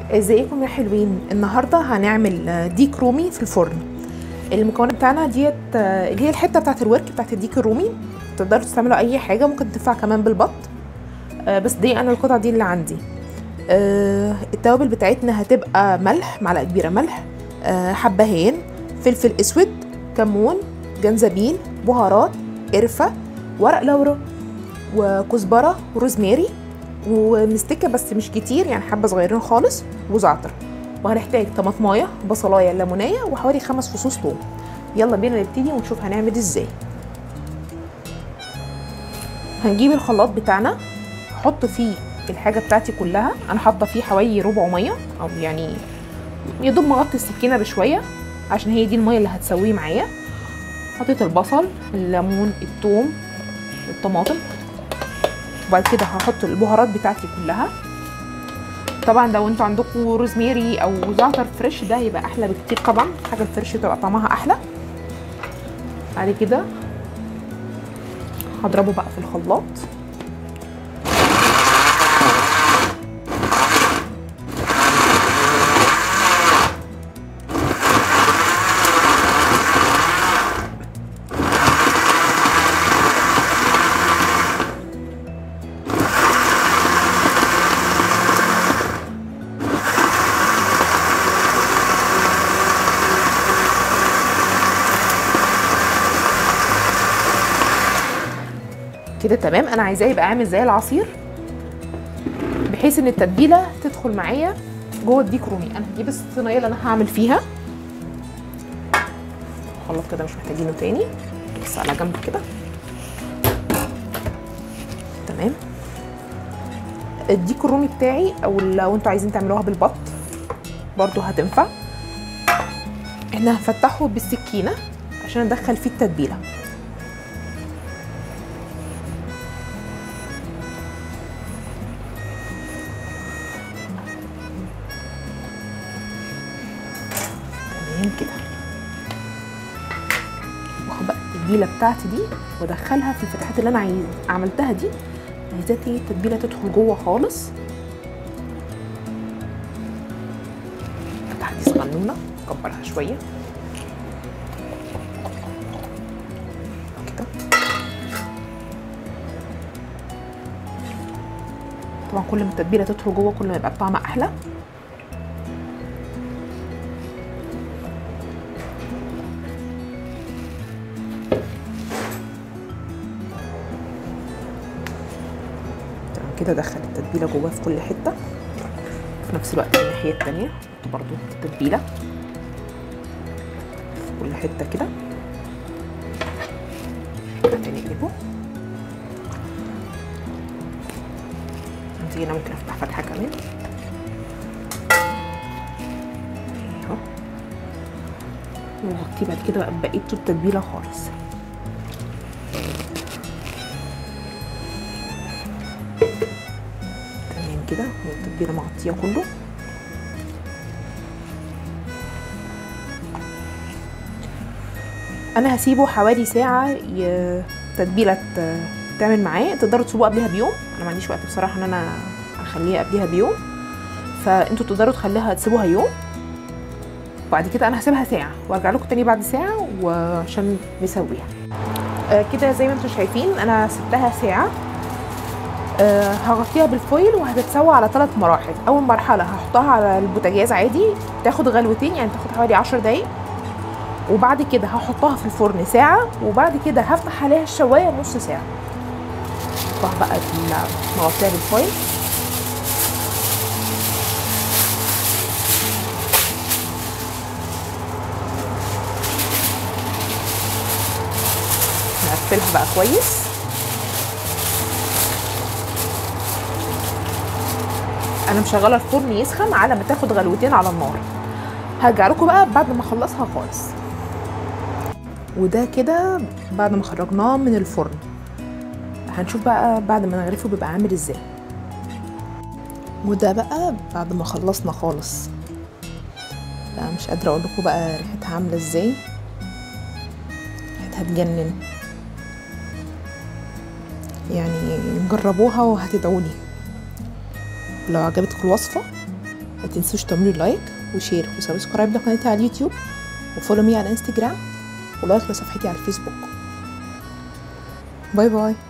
ازيكم يا حلوين النهارده هنعمل ديك رومي في الفرن المكونات بتاعنا ديت آه، اللي هي الحته بتاعت الورك بتاعت الديك الرومي تقدروا تستعملوا اي حاجه ممكن تنفع كمان بالبط آه، بس دي انا القطعه دي اللي عندي آه، التوابل بتاعتنا هتبقى ملح معلقه كبيره ملح آه، حبهان فلفل اسود كمون جنزبيل بهارات قرفه ورق لورا وكزبره وروزماري ومستكه بس مش كتير يعني حبه صغيرين خالص وزعتر وهنحتاج طماطمايه بصلايه ليمونيه وحوالي خمس فصوص ثوم يلا بينا نبتدي ونشوف هنعمل ازاي هنجيب الخلاط بتاعنا نحط فيه الحاجه بتاعتي كلها انا حاطه فيه حوالي ربع ميه او يعني يا دوب مغطي السكينه بشويه عشان هي دي الميه اللي هتسويه معايا حطيت البصل الليمون الثوم الطماطم وبعد كده هحط البهارات بتاعتي كلها طبعا لو انتوا عندكم روزميري او زعتر فريش ده يبقى احلى بكتير طبعا حاجه الفريش تبقى طعمها احلى بعد كده هضربه بقى في الخلاط كده تمام انا عايزاه يبقى عامل زي العصير بحيث ان التتبيله تدخل معايا جوه الديك رومي انا هجيب الصينيه اللي انا هعمل فيها خلاص كده مش محتاجينه تاني بس على جنب كده تمام الديك الرومي بتاعي او لو انتوا عايزين تعملوها بالبط برضو هتنفع احنا هنفتحه بالسكينه عشان ندخل فيه التتبيله تمام كده واخد بقى التتبيله بتاعتي دي وادخلها في الفتحات اللي انا عايز عملتها دي عايزاه تيجي التتبيله تدخل جوه خالص الفتحه دي صغنونه اكبرها شويه كده طبعا كل ما التتبيله تدخل جوه كل ما يبقى الطعم احلى كده ادخل التتبيله جواه في كل حته في نفس الوقت الناحيه التانية احط برضو التتبيله في كل حته كده بعدين نقلبه دي انا ممكن افتح فتحه كمان اهو وغطيه بعد كده بقى بقيه التتبيله خالص كده والتتبيله مغطيه كله انا هسيبه حوالي ساعه التتبيله تعمل معاه تقدروا تسيبوه قبلها بيوم انا ما عنديش وقت بصراحه ان انا اخليها قبلها بيوم فانتوا تقدروا تخليها تسيبوها يوم وبعد كده انا هسيبها ساعه وارجع لكم تاني بعد ساعه وعشان نسويها آه كده زي ما انتم شايفين انا سبتها ساعه أه هغطيها بالفويل وهتتسوى على ثلاث مراحل اول مرحله هحطها على البوتاجاز عادي تاخد غلوتين يعني تاخد حوالي عشر دقايق وبعد كده هحطها في الفرن ساعه وبعد كده هفتح عليها الشوايه نص ساعه احطها بقى مغطيها بالفويل نقفلها بقى كويس انا مشغله الفرن يسخن على ما تاخد غلوتين على النار هرجع لكم بقى بعد ما اخلصها خالص وده كده بعد ما خرجناه من الفرن هنشوف بقى بعد ما نغرفه بيبقى عامل ازاي وده بقى بعد ما خلصنا خالص بقى مش قادره اقول لكم بقى ريحتها عامله ازاي ريحتها تجنن يعني جربوها وهتدعولي لو عجبتكم الوصفة ما تنسوش تعملوا لايك وشير وسبسكرايب لقناتي على اليوتيوب وفولو مي على انستجرام ولايك لصفحتي على الفيسبوك باي باي